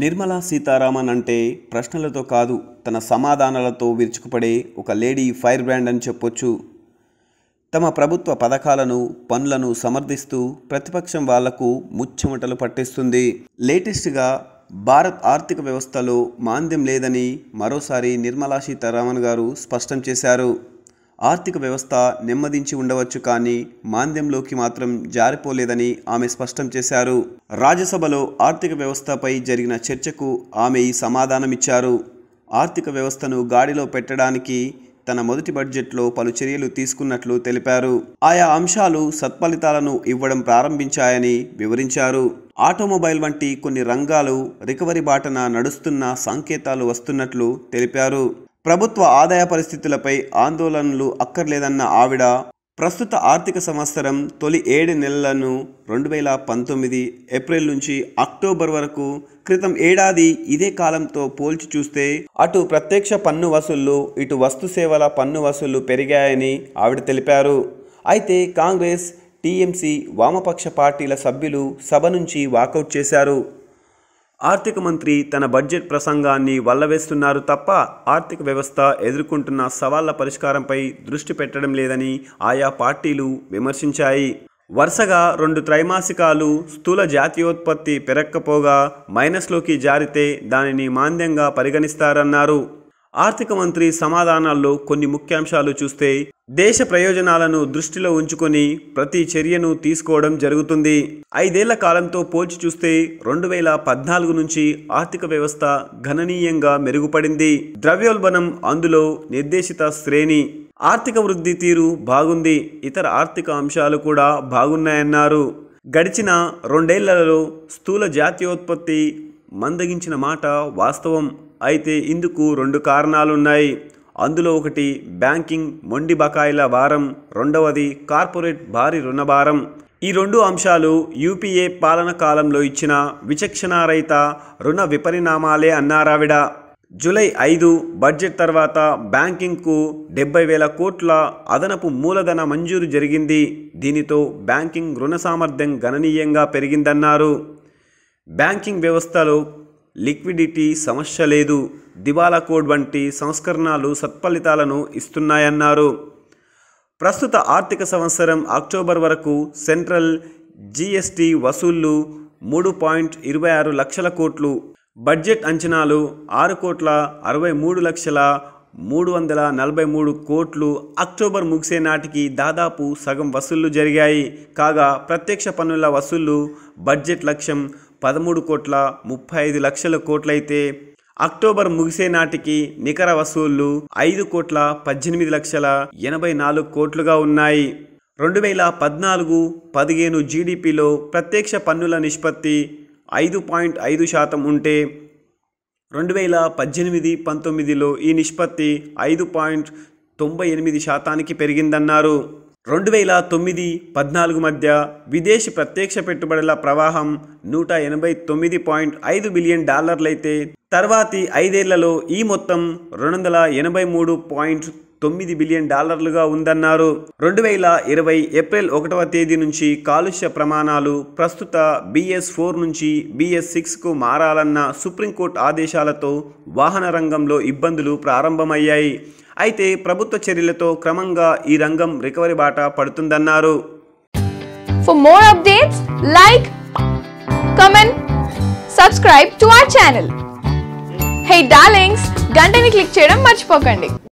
నిర్మలా సీతారామన్ అంటే ప్రశ్నలతో కాదు తన సమాధానాలతో విరుచుకుపడే ఒక లేడీ ఫైర్ బ్రాండ్ అని చెప్పొచ్చు తమ ప్రభుత్వ పథకాలను పనులను సమర్థిస్తూ ప్రతిపక్షం వాళ్లకు ముచ్చెమటలు పట్టిస్తుంది లేటెస్ట్గా భారత్ ఆర్థిక వ్యవస్థలో మాంద్యం లేదని మరోసారి నిర్మలా సీతారామన్ గారు స్పష్టం చేశారు ఆర్థిక వ్యవస్థ నెమ్మదించి ఉండవచ్చు కానీ మాంద్యంలోకి మాత్రం జారిపోలేదని ఆమె స్పష్టం చేశారు రాజ్యసభలో ఆర్థిక వ్యవస్థపై జరిగిన చర్చకు ఆమె ఈ సమాధానమిచ్చారు ఆర్థిక వ్యవస్థను గాడిలో పెట్టడానికి తన మొదటి బడ్జెట్లో పలు చర్యలు తీసుకున్నట్లు తెలిపారు ఆయా అంశాలు సత్ఫలితాలను ఇవ్వడం ప్రారంభించాయని వివరించారు ఆటోమొబైల్ వంటి కొన్ని రంగాలు రికవరీ బాటన నడుస్తున్న సంకేతాలు వస్తున్నట్లు తెలిపారు ప్రభుత్వ ఆదాయ పరిస్థితులపై ఆందోళనలు అక్కర్లేదన్న ఆవిడ ప్రస్తుత ఆర్థిక సంవత్సరం తొలి ఏడు నెలలను రెండు వేల పంతొమ్మిది ఏప్రిల్ నుంచి అక్టోబర్ వరకు క్రితం ఏడాది ఇదే కాలంతో పోల్చి చూస్తే అటు ప్రత్యక్ష పన్ను వసూళ్లు ఇటు వస్తు సేవల పన్ను వసూళ్లు పెరిగాయని ఆవిడ తెలిపారు అయితే కాంగ్రెస్ టీఎంసీ వామపక్ష పార్టీల సభ్యులు సభ నుంచి వాకౌట్ చేశారు ఆర్థిక మంత్రి తన బడ్జెట్ ప్రసంగాన్ని వల్లవేస్తున్నారు తప్ప ఆర్థిక వ్యవస్థ ఎదుర్కొంటున్న సవాళ్ల పరిష్కారంపై దృష్టి పెట్టడం లేదని ఆయా పార్టీలు విమర్శించాయి వరుసగా రెండు త్రైమాసికాలు స్థూల జాతీయోత్పత్తి పెరక్కపోగా మైనస్లోకి జారితే దానిని మాంద్యంగా పరిగణిస్తారన్నారు ఆర్థిక మంత్రి సమాధానాల్లో కొన్ని ముఖ్యాంశాలు చూస్తే దేశ ప్రయోజనాలను దృష్టిలో ఉంచుకొని ప్రతి చర్యను తీసుకోవడం జరుగుతుంది ఐదేళ్ల కాలంతో పోల్చి చూస్తే రెండు వేల పద్నాలుగు నుంచి ఆర్థిక వ్యవస్థ గణనీయంగా మెరుగుపడింది ద్రవ్యోల్బణం అందులో నిర్దేశిత శ్రేణి ఆర్థిక వృద్ధి తీరు బాగుంది ఇతర ఆర్థిక అంశాలు కూడా బాగున్నాయన్నారు గడిచిన రెండేళ్లలో స్థూల జాతీయోత్పత్తి మందగించిన మాట వాస్తవం అయితే ఇందుకు రెండు కారణాలున్నాయి అందులో ఒకటి బ్యాంకింగ్ మొండి బకాయిల భారం రెండవది కార్పొరేట్ భారీ రుణభారం ఈ రెండు అంశాలు యూపీఏ పాలన కాలంలో ఇచ్చిన విచక్షణారహిత రుణ విపరిణామాలే అన్నారావిడ జూలై ఐదు బడ్జెట్ తర్వాత బ్యాంకింగ్కు డెబ్బై వేల కోట్ల అదనపు మూలధన మంజూరు జరిగింది దీనితో బ్యాంకింగ్ రుణ సామర్థ్యం గణనీయంగా పెరిగిందన్నారు బ్యాంకింగ్ వ్యవస్థలో లిక్విడిటీ సమస్య లేదు దివాలా కోడ్ వంటి సంస్కరణలు సత్ఫలితాలను ఇస్తున్నాయన్నారు ప్రస్తుత ఆర్థిక సంవత్సరం అక్టోబర్ వరకు సెంట్రల్ జీఎస్టీ వసూళ్లు మూడు పాయింట్ ఇరవై ఆరు లక్షల కోట్లు బడ్జెట్ అంచనాలు ఆరు కోట్ల అరవై మూడు లక్షల మూడు వందల నలభై మూడు కోట్లు అక్టోబర్ ముగిసే నాటికి దాదాపు సగం వసూళ్లు జరిగాయి కాగా ప్రత్యక్ష పన్నుల వసూళ్లు బడ్జెట్ లక్ష్యం పదమూడు కోట్ల ముప్పై ఐదు లక్షల కోట్లయితే అక్టోబర్ ముగిసే నాటికి నికర వసూళ్లు ఐదు కోట్ల పద్దెనిమిది లక్షల ఎనభై నాలుగు కోట్లుగా ఉన్నాయి రెండు వేల పద్నాలుగు పదిహేను జీడిపిలో ప్రత్యక్ష పన్నుల నిష్పత్తి ఐదు పాయింట్ ఐదు శాతం ఉంటే రెండు వేల పద్దెనిమిది పంతొమ్మిదిలో ఈ నిష్పత్తి ఐదు పాయింట్ తొంభై ఎనిమిది శాతానికి పెరిగిందన్నారు రెండు వేల తొమ్మిది పద్నాలుగు మధ్య విదేశీ ప్రత్యక్ష పెట్టుబడుల ప్రవాహం నూట ఎనభై తొమ్మిది పాయింట్ ఐదు బిలియన్ డాలర్లయితే తర్వాతి ఐదేళ్లలో ఈ మొత్తం రెండు వందల ఎనభై మూడు పాయింట్ తొమ్మిది బిలియన్ డాలర్లుగా ఉందన్నారు రెండు వేల ఇరవై ఏప్రిల్ ఒకటవ తేదీ నుంచి కాలుష్య ప్రమాణాలు ప్రస్తుత బిఎస్ ఫోర్ నుంచి బిఎస్ సిక్స్కు మారాలన్న సుప్రీంకోర్టు ఆదేశాలతో వాహన రంగంలో ఇబ్బందులు ప్రారంభమయ్యాయి అయితే ప్రభుత్వ చర్యలతో క్రమంగా ఈ రంగం రికవరీ బాట పడుతుందన్నారు For more updates, like, comment, subscribe to our channel. Hey darlings, గంటని click చేయడం మర్చిపోకండి